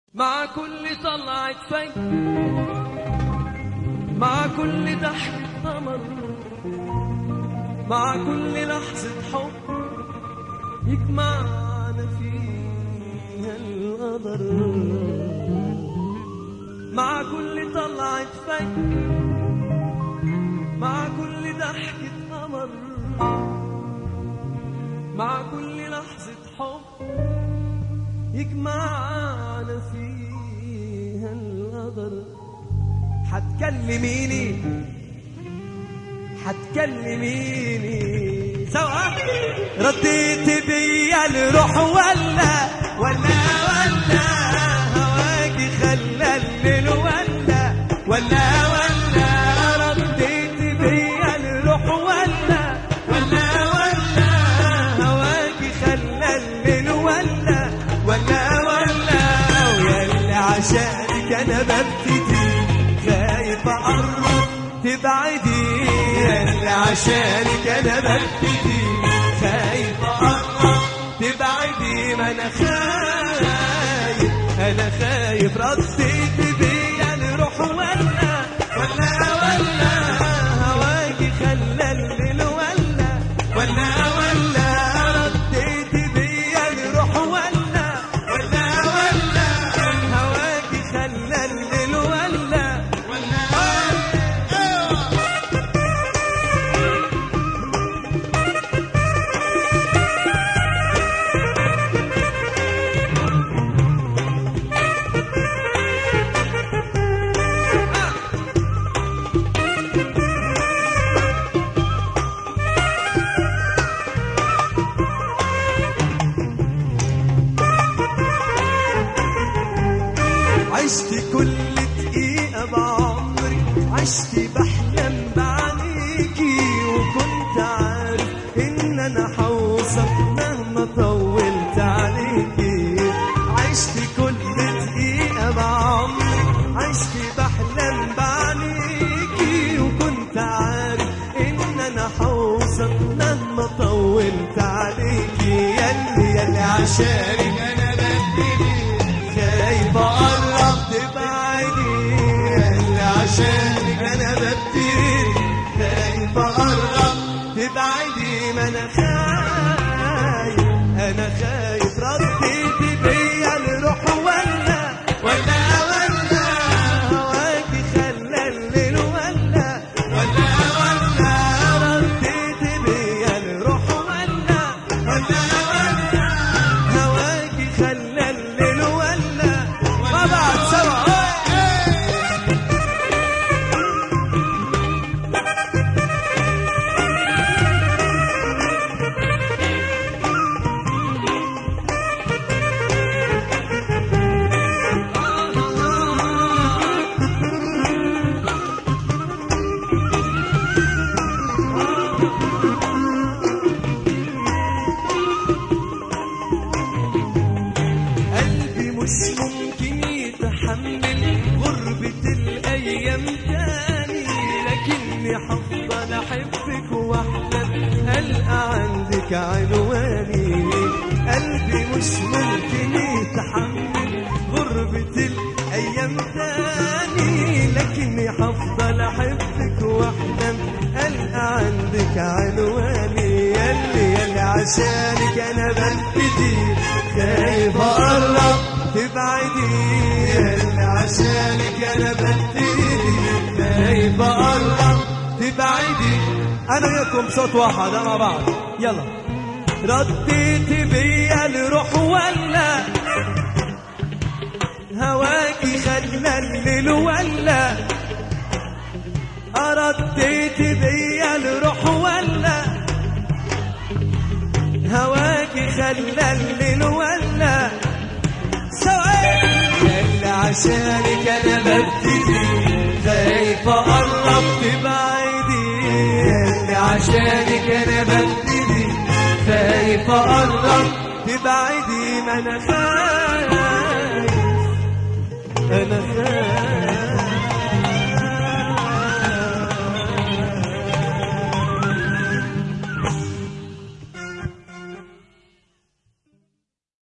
مع كل طلعة فجر مع كل ضحكة قمر مع كل لحظة حب يجمعنا فيها القدر مع كل طلعة فجر مع كل ضحكة قمر مع كل لحظة حب يجمعنا فيها القدر هتكلميني هتكلميني سوا رديت بيا الروح ولا ولا ولا هواكي خلى الليل ولا ولا ولا رديت بيا الروح ولا ولا ولا هواكي خلى الليل ولا ولا ولا وياللي عشانك انا ببتدي خايف اقرب تبعدي ياللي عشانك انا ببتدي خايف اقرب تبعدي ما انا خايف انا خايف رديت بيا الروح ولا ولا ولا هواكي خلى الليل ولا ولا ولا رديت بيا الروح ولا ولا ولا هواكي خلى الليل ولا ولا عشت كل دقيقة بعمري عشت بحلم بعينيكي وكنت عارف إن أنا حوصل مهما طولت عليكي عشت كل دقيقة بعمري عشت بحلم بعينيكي وكنت عارف إن أنا حوصل مهما طولت عليكي ياللي ياللي عشانك أنا ببتدي خايف اقرب تبعدي اللي عشانك انا ببتدي خايف اقرب تبعدي ما انا خايف انا خايف رديت بيا الروح ولا ولا ولا هواكي خلى الليل ولا ولا ولا رديت بيا الروح ولا ولا ولا هواكي خلى الليل ولا ما بعد سوا قلبي مش ممكن يتحمل غربة الأيام تاني لكني حفضل أحبك وأحلم ألقى عندك عنواني قلبي مش ممكن يتحمل غربة الأيام تاني لكني حفضل أحبك وأحلم ألقى عندك عنواني يلي يلي عشانك أنا ببتدي خايف أقرب تبعدي يلي عشانك أنا ببتدي خايف أقرب تبعدي أنا وياكم صوت واحد مع بعض يلا رديت بيا الروح ولا هواكي خلى الليل ولا أرديت بيا الروح ولا هواكي خلى الليل ولا سوا اللي عشانك انا ببتدي خايف اقرب تبعدي اللي عشانك انا ببتدي خايف اقرب تبعدي ما انا خايف انا خايف